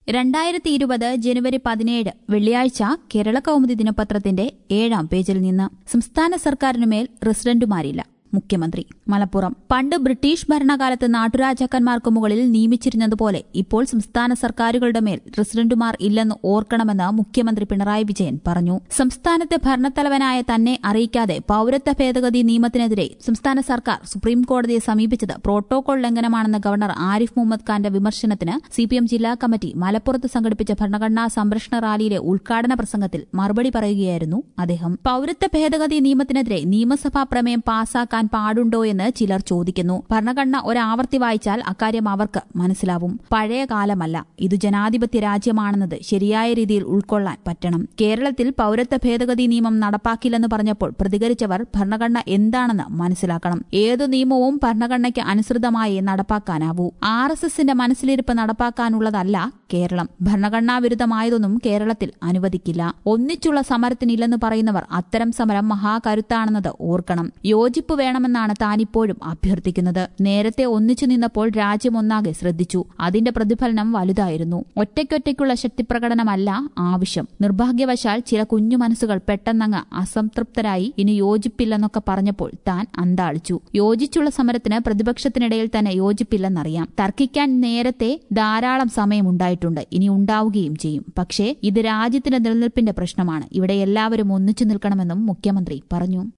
രണ്ടായിരത്തി ഇരുപത് ജനുവരി പതിനേഴ് വെള്ളിയാഴ്ച കേരള കൗമുദി ദിനപത്രത്തിന്റെ ഏഴാം പേജിൽ നിന്ന് സംസ്ഥാന സർക്കാരിനുമേൽ റെസിഡന്റുമാരില്ല മുഖ്യമന്ത്രി മലപ്പുറം പണ്ട് ബ്രിട്ടീഷ് ഭരണകാലത്ത് നാട്ടുരാജാക്കന്മാർക്ക് മുകളിൽ നിയമിച്ചിരുന്നതുപോലെ ഇപ്പോൾ സംസ്ഥാന സർക്കാരുകളുടെ മേൽ റെസിഡന്റുമാർ ഇല്ലെന്ന് ഓർക്കണമെന്ന് മുഖ്യമന്ത്രി പിണറായി വിജയൻ പറഞ്ഞു സംസ്ഥാനത്തെ ഭരണത്തലവനായ തന്നെ അറിയിക്കാതെ പൌരത്വ ഭേദഗതി നിയമത്തിനെതിരെ സംസ്ഥാന സർക്കാർ സുപ്രീം കോടതിയെ സമീപിച്ചത് പ്രോട്ടോകോൾ ലംഘനമാണെന്ന ഗവർണർ ആരിഫ് മുഹമ്മദ് ഖാന്റെ വിമർശനത്തിന് സിപിഎം ജില്ലാ കമ്മിറ്റി മലപ്പുറത്ത് സംഘടിപ്പിച്ച ഭരണഘടനാ സംരക്ഷണ റാലിയിലെ ഉദ്ഘാടന പ്രസംഗത്തിൽ മറുപടി പറയുകയായിരുന്നു അദ്ദേഹം പൌരത്വ ഭേദഗതി നിയമത്തിനെതിരെ നിയമസഭാ പ്രമേയം പാസാക്കാൻ പാടുണ്ടോ എന്ന് ചിലർ ചോദിക്കുന്നു ഭരണഘടന ഒരാവർത്തി വായിച്ചാൽ അക്കാര്യം അവർക്ക് മനസ്സിലാവും പഴയ കാലമല്ല ഇത് ജനാധിപത്യ രാജ്യമാണെന്നത് ശരിയായ രീതിയിൽ ഉൾക്കൊള്ളാൻ പറ്റണം കേരളത്തിൽ പൌരത്വ ഭേദഗതി നിയമം നടപ്പാക്കില്ലെന്ന് പറഞ്ഞപ്പോൾ പ്രതികരിച്ചവർ ഭരണഘടന എന്താണെന്ന് മനസ്സിലാക്കണം ഏതു നിയമവും ഭരണഘടനയ്ക്ക് അനുസൃതമായി നടപ്പാക്കാനാവൂ ആർ എസ് എസിന്റെ മനസ്സിലിരിപ്പ് നടപ്പാക്കാനുള്ളതല്ല കേരളം ഭരണഘടനാ വിരുദ്ധമായതൊന്നും കേരളത്തിൽ അനുവദിക്കില്ല ഒന്നിച്ചുള്ള സമരത്തിനില്ലെന്ന് പറയുന്നവർ അത്തരം സമരം മഹാകരുത്താണെന്നത് ഓർക്കണം യോജിപ്പ് വേണമെന്നാണ് താനിപ്പോഴും അഭ്യർത്ഥിക്കുന്നത് നേരത്തെ ഒന്നിച്ചു നിന്നപ്പോൾ രാജ്യം ഒന്നാകെ ശ്രദ്ധിച്ചു അതിന്റെ പ്രതിഫലനം വലുതായിരുന്നു ഒറ്റയ്ക്കൊറ്റയ്ക്കുള്ള ശക്തിപ്രകടനമല്ല ആവശ്യം നിർഭാഗ്യവശാൽ ചില കുഞ്ഞു മനസ്സുകൾ പെട്ടെന്നങ്ങ് അസംതൃപ്തരായി ഇനി യോജിപ്പില്ലെന്നൊക്കെ പറഞ്ഞപ്പോൾ താൻ അന്താളിച്ചു യോജിച്ചുള്ള സമരത്തിന് പ്രതിപക്ഷത്തിനിടയിൽ തന്നെ യോജിപ്പില്ലെന്നറിയാം തർക്കിക്കാൻ നേരത്തെ ധാരാളം സമയമുണ്ടായിട്ടുണ്ട് ഇനി ഉണ്ടാവുകയും ചെയ്യും പക്ഷേ ഇത് രാജ്യത്തിന്റെ നിലനിൽപ്പിന്റെ പ്രശ്നമാണ് ഇവിടെ എല്ലാവരും ഒന്നിച്ചു നിൽക്കണമെന്നും മുഖ്യമന്ത്രി പറഞ്ഞു